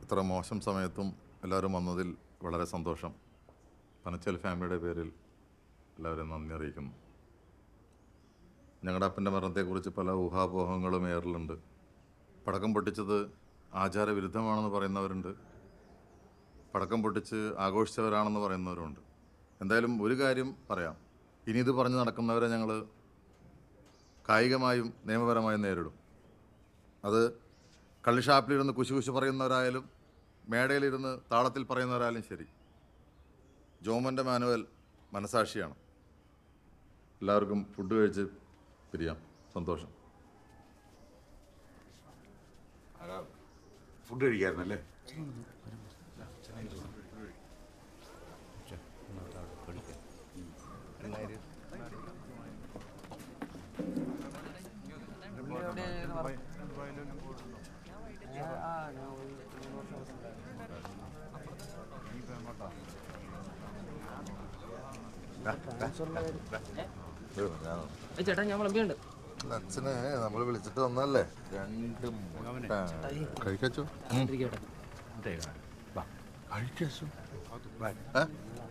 ഇത്ര മോശം സമയത്തും എല്ലാവരും വന്നതിൽ വളരെ സന്തോഷം പനച്ചൽ ഫാമിലിയുടെ പേരിൽ എല്ലാവരും നന്ദി അറിയിക്കുന്നു ഞങ്ങളുടെ അപ്പൻ്റെ മരണത്തെക്കുറിച്ച് പല ഊഹാപോഹങ്ങളും ഏറലുണ്ട് പടക്കം പൊട്ടിച്ചത് ആചാരവിരുദ്ധമാണെന്ന് പറയുന്നവരുണ്ട് പടക്കം പൊട്ടിച്ച് ആഘോഷിച്ചവരാണെന്ന് പറയുന്നവരുണ്ട് എന്തായാലും ഒരു കാര്യം പറയാം ഇനി ഇത് പറഞ്ഞ് നടക്കുന്നവരെ ഞങ്ങൾ കായികമായും നിയമപരമായും നേരിടും അത് കള്ളിഷാപ്പിലിരുന്ന് കുശി കുശി പറയുന്നവരായാലും മേടയിലിരുന്ന് താളത്തിൽ പറയുന്നവരായാലും ശരി ജോമൻ്റെ മാനുവൽ മനസാക്ഷിയാണ് എല്ലാവർക്കും ഫുഡ് കഴിച്ച് പിരിയാം സന്തോഷം ഫുഡ് കഴിക്കാറുണ്ടല്ലേ ചേട്ടാ ഞാൻ വിളമ്പിയുണ്ട് അച്ഛനെ നമ്മൾ വിളിച്ചിട്ട് വന്നല്ലേ രണ്ട് മുട്ട കഴിക്കച്ചോ ഇരിക്കട്ടെ കഴിക്കച്ചോ